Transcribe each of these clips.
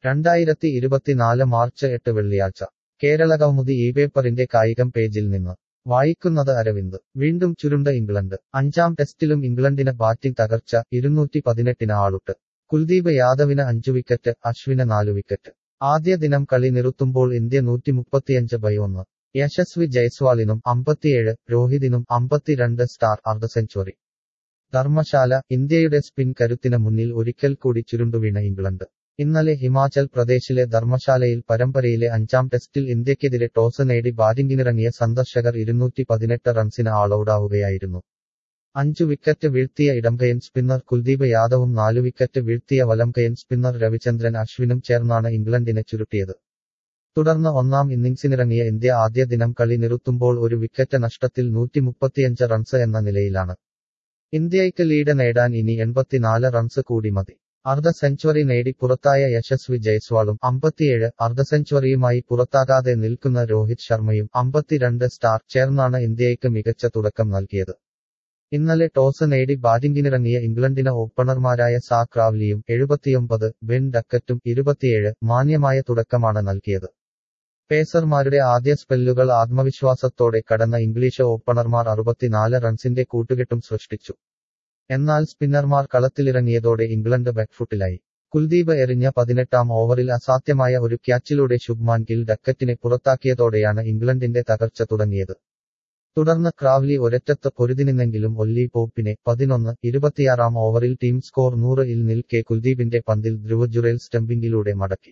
രണ്ടായിരത്തി ഇരുപത്തിനാല് മാർച്ച് എട്ട് വെള്ളിയാഴ്ച കേരളകൗമുദി ഈ പേപ്പറിന്റെ കായികം പേജിൽ നിന്ന് വായിക്കുന്നത് അരവിന്ദ് വീണ്ടും ചുരുണ്ട ഇംഗ്ലണ്ട് അഞ്ചാം ടെസ്റ്റിലും ഇംഗ്ലണ്ടിന് ബാറ്റിംഗ് തകർച്ച ഇരുന്നൂറ്റി പതിനെട്ടിന് ആളുട്ട് കുൽദീപ് യാദവിന് അഞ്ചു വിക്കറ്റ് അശ്വിന് നാലു വിക്കറ്റ് ആദ്യ ദിനം കളി നിർത്തുമ്പോൾ ഇന്ത്യ നൂറ്റി മുപ്പത്തിയഞ്ച് ബൈ ഒന്ന് യശസ്വി ജയ്സ്വാളിനും അമ്പത്തിയേഴ് രോഹിതിനും അമ്പത്തിരണ്ട് സ്റ്റാർ അർദ്ധ സെഞ്ചുറി ധർമ്മശാല ഇന്ത്യയുടെ സ്പിൻ കരുത്തിന് മുന്നിൽ ഒരിക്കൽ കൂടി ചുരുണ്ടുവീണ ഇംഗ്ലണ്ട് ഇന്നലെ ഹിമാചൽ പ്രദേശിലെ ധർമ്മശാലയിൽ പരമ്പരയിലെ അഞ്ചാം ടെസ്റ്റിൽ ഇന്ത്യക്കെതിരെ ടോസ് നേടി ബാറ്റിംഗിനിറങ്ങിയ സന്ദർശകർ ഇരുന്നൂറ്റി പതിനെട്ട് റൺസിന് ആളൌടാവുകയായിരുന്നു അഞ്ചു വിക്കറ്റ് വീഴ്ത്തിയ ഇടംകയൻ സ്പിന്നർ കുൽദീപ് യാദവും നാലു വിക്കറ്റ് വീഴ്ത്തിയ വലംകയൻ സ്പിന്നർ രവിചന്ദ്രൻ അശ്വിനും ചേർന്നാണ് ഇംഗ്ലണ്ടിനെ ചുരുട്ടിയത് തുടർന്ന് ഒന്നാം ഇന്നിംഗ്സിനിറങ്ങിയ ഇന്ത്യ ആദ്യ ദിനം കളി നിർത്തുമ്പോൾ ഒരു വിക്കറ്റ് നഷ്ടത്തിൽ നൂറ്റി മുപ്പത്തിയഞ്ച് റൺസ് എന്ന നിലയിലാണ് ഇന്ത്യയ്ക്ക് ലീഡ് നേടാൻ ഇനി എൺപത്തിനാല് റൺസ് കൂടി മതി അർദ്ധ സെഞ്ചുറി നേടി പുറത്തായ യശസ്വി ജയ്സ്വാളും അമ്പത്തിയേഴ് അർദ്ധ സെഞ്ചുറിയുമായി പുറത്താകാതെ നിൽക്കുന്ന രോഹിത് ശർമ്മയും അമ്പത്തിരണ്ട് സ്റ്റാർ ചേർന്നാണ് ഇന്ത്യയ്ക്ക് മികച്ച തുടക്കം നൽകിയത് ഇന്നലെ ടോസ് നേടി ബാറ്റിംഗിനിറങ്ങിയ ഇംഗ്ലണ്ടിന് ഓപ്പണർമാരായ സാ ക്രാവ്ലിയും എഴുപത്തിയൊമ്പത് ബെൻ ഡക്കറ്റും ഇരുപത്തിയേഴ് മാന്യമായ തുടക്കമാണ് നൽകിയത് പേസർമാരുടെ ആദ്യ സ്പെല്ലുകൾ ആത്മവിശ്വാസത്തോടെ കടന്ന ഇംഗ്ലീഷ് ഓപ്പണർമാർ അറുപത്തിനാല് റൺസിന്റെ കൂട്ടുകെട്ടും സൃഷ്ടിച്ചു എന്നാൽ സ്പിന്നർമാർ കളത്തിലിറങ്ങിയതോടെ ഇംഗ്ലണ്ട് ബാക്ക്ഫുട്ടിലായി കുൽദീപ് എറിഞ്ഞ പതിനെട്ടാം ഓവറിൽ അസാധ്യമായ ഒരു ക്യാച്ചിലൂടെ ശുഭ്മാൻ ഗിൽ ഡക്കറ്റിനെ പുറത്താക്കിയതോടെയാണ് ഇംഗ്ലണ്ടിന്റെ തകർച്ച തുടങ്ങിയത് തുടർന്ന് ക്രാവ്ലി ഒരറ്റത്ത് പൊരുതിനിന്നെങ്കിലും ഒല്ലി പോപ്പിനെ പതിനൊന്ന് ഇരുപത്തിയാറാം ഓവറിൽ ടീം സ്കോർ നൂറ് ഇൽ നിൽക്കെ കുൽദീപിന്റെ പന്തിൽ ധ്രുവ ജുറേൽ സ്റ്റംപിംഗിലൂടെ മടക്കി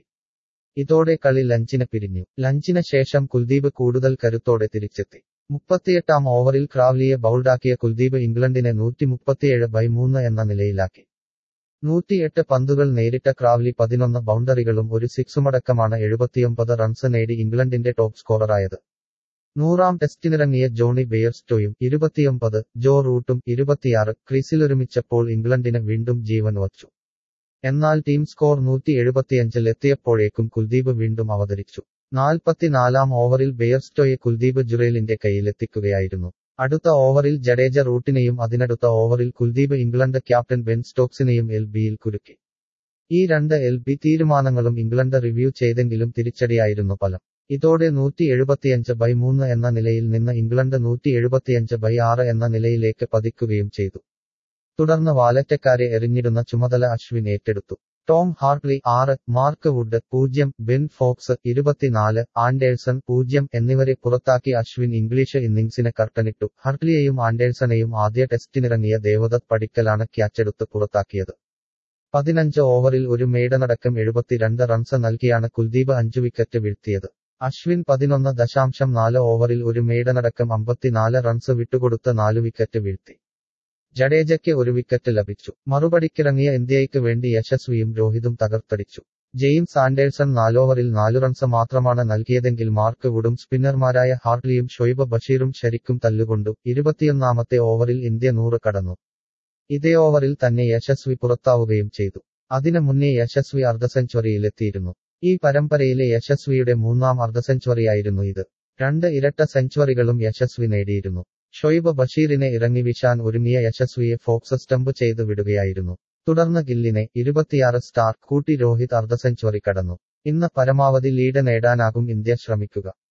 ഇതോടെ കളി ലഞ്ചിന് പിരിഞ്ഞു ലഞ്ചിന് ശേഷം കുൽദീപ് കൂടുതൽ കരുത്തോടെ തിരിച്ചെത്തി മുപ്പത്തിയെട്ടാം ഓവറിൽ ക്രാവ്ലിയെ ബൗൾഡാക്കിയ കുൽദീപ് ഇംഗ്ലണ്ടിനെ നൂറ്റി മുപ്പത്തിയേഴ് ബൈ മൂന്ന് എന്ന നിലയിലാക്കി നൂറ്റിയെട്ട് പന്തുകൾ നേരിട്ട ക്രാവ്ലി പതിനൊന്ന് ബൗണ്ടറികളും ഒരു സിക്സുമടക്കമാണ് എഴുപത്തിയൊമ്പത് റൺസ് നേടി ഇംഗ്ലണ്ടിന്റെ ടോപ്പ് സ്കോററായത് നൂറാം ടെസ്റ്റിനിറങ്ങിയ ജോണി ബെയർസ്റ്റോയും ഇരുപത്തിയൊമ്പത് ജോ റൂട്ടും ഇരുപത്തിയാറ് ക്രീസിലൊരുമിച്ചപ്പോൾ ഇംഗ്ലണ്ടിന് വീണ്ടും ജീവൻ വച്ചു എന്നാൽ ടീം സ്കോർ നൂറ്റി എഴുപത്തിയഞ്ചിൽ എത്തിയപ്പോഴേക്കും കുൽദീപ് വീണ്ടും അവതരിച്ചു നാൽപ്പത്തിനാലാം ഓവറിൽ ബെയർസ്റ്റോയെ കുൽദീപ് ജുറേലിന്റെ കയ്യിലെത്തിക്കുകയായിരുന്നു അടുത്ത ഓവറിൽ ജഡേജ റൂട്ടിനെയും അതിനടുത്ത ഓവറിൽ കുൽദീപ് ഇംഗ്ലണ്ട് ക്യാപ്റ്റൻ ബെൻ സ്റ്റോക്സിനെയും എൽ ബിയിൽ കുരുക്കി ഈ രണ്ട് എൽ ബി തീരുമാനങ്ങളും ഇംഗ്ലണ്ട് റിവ്യൂ ചെയ്തെങ്കിലും തിരിച്ചടിയായിരുന്നു ഫലം ഇതോടെ നൂറ്റി എഴുപത്തിയഞ്ച് ബൈ മൂന്ന് എന്ന നിലയിൽ നിന്ന് ഇംഗ്ലണ്ട് നൂറ്റി എഴുപത്തിയഞ്ച് ബൈ ആറ് എന്ന നിലയിലേക്ക് പതിക്കുകയും ചെയ്തു തുടർന്ന് വാലറ്റക്കാരെ എറിഞ്ഞിടുന്ന ചുമതല അശ്വിൻ ഏറ്റെടുത്തു ടോം ഹാർട്ട്ലി ആറ് മാർക്ക് വുഡ് പൂജ്യം ബെൻ ഫോക്സ് ഇരുപത്തിനാല് ആൻഡേഴ്സൺ പൂജ്യം എന്നിവരെ പുറത്താക്കി അശ്വിൻ ഇംഗ്ലീഷ് ഇന്നിംഗ്സിന് കർട്ടനിട്ടു ഹാർട്ട്ലിയെയും ആൻഡേഴ്സണെയും ആദ്യ ടെസ്റ്റിനിറങ്ങിയ ദേവദത്ത് പടിക്കലാണ് ക്യാച്ചെടുത്ത് പുറത്താക്കിയത് പതിനഞ്ച് ഓവറിൽ ഒരു മേടനടക്കം എഴുപത്തിരണ്ട് റൺസ് നൽകിയാണ് കുൽദീപ് അഞ്ചു വിക്കറ്റ് വീഴ്ത്തിയത് അശ്വിൻ പതിനൊന്ന് ദശാംശം നാല് ഓവറിൽ ഒരു മേടനടക്കം അമ്പത്തിനാല് റൺസ് വിട്ടുകൊടുത്ത് നാലു വിക്കറ്റ് വീഴ്ത്തി ജഡേജയ്ക്ക് ഒരു വിക്കറ്റ് ലഭിച്ചു മറുപടിക്കിറങ്ങിയ ഇന്ത്യയ്ക്ക് വേണ്ടി യശസ്വിയും രോഹിതും തകർത്തടിച്ചു ജെയിംസ് ആൻഡേഴ്സൺ നാലോവറിൽ നാലു റൺസ് മാത്രമാണ് നൽകിയതെങ്കിൽ മാർക്ക് വുഡും സ്പിന്നർമാരായ ഹാർട്ട്ലിയും ഷൊയ്ബ് ബഷീറും ശരിക്കും തല്ലുകൊണ്ടു ഇരുപത്തിയൊന്നാമത്തെ ഓവറിൽ ഇന്ത്യ നൂറ് കടന്നു ഇതേ ഓവറിൽ തന്നെ യശസ്വി പുറത്താവുകയും ചെയ്തു അതിനു മുന്നേ യശസ്വി അർദ്ധ സെഞ്ചുറിയിലെത്തിയിരുന്നു ഈ പരമ്പരയിലെ യശസ്വിയുടെ മൂന്നാം അർദ്ധ സെഞ്ചുറിയായിരുന്നു ഇത് രണ്ട് ഇരട്ട സെഞ്ചുറികളും യശസ്വി നേടിയിരുന്നു ഷൊയ്ബ് ബഷീറിനെ ഇറങ്ങി വീശാൻ ഒരുങ്ങിയ യശസ്വിയെ ഫോക്സ് സ്റ്റംപ് ചെയ്ത് വിടുകയായിരുന്നു തുടർന്ന് ഗില്ലിനെ ഇരുപത്തിയാറ് സ്റ്റാർ കൂട്ടി രോഹിത് അർദ്ധ സെഞ്ചുറി കടന്നു ഇന്ന് പരമാവധി ലീഡ് നേടാനാകും ഇന്ത്യ ശ്രമിക്കുക